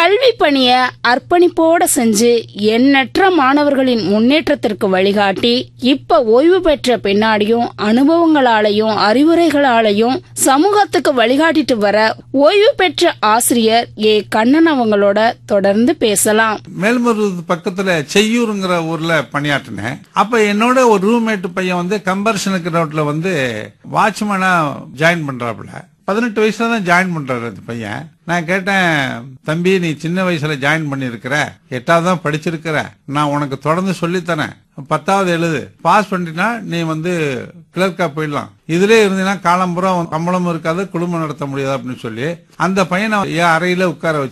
கல்வி பணிய அர்ப்பணிப்போட செஞ்சு எண்ணற்ற மாணவர்களின் முன்னேற்றத்திற்கு வழிகாட்டி இப்ப ஓய்வு பெற்ற பின்னாடியும் அனுபவங்களாலையும் அறிவுரைகளாலையும் சமூகத்துக்கு வழிகாட்டிட்டு வர ஓய்வு பெற்ற ஆசிரியர் ஏ கண்ணன் அவங்களோட தொடர்ந்து பேசலாம் மேல்மருது பக்கத்துல செய்யூருங்கிற ஊர்ல பணியாற்றினேன் அப்ப என்னோட ஒரு ரூம்மேட் பையன் வந்து கம்பர்ஷனுக்கு ரோட்ல வந்து வாட்ச்மேனா ஜாயின் பண்றாப்புல பதினெட்டு வயசுல தான் ஜாயின் பண்றாரு அந்த பையன் நான் கேட்டேன் தம்பி நீ சின்ன வயசுல ஜாயின் பண்ணிருக்கிற எட்டாவது தான் படிச்சிருக்கிற நான் உனக்கு தொடர்ந்து சொல்லித்தரேன் பத்தாவது எழுது பாஸ் பண்ணிட்டா நீ வந்து கிளர்க்கா போயிடலாம் இதுலயே இருந்தீங்கன்னா காலம்புறம் சம்பளமும் இருக்காது குடும்பம் நடத்த முடியாது அப்படின்னு சொல்லி அந்த பையனை என் அறையில உட்கார வச்சு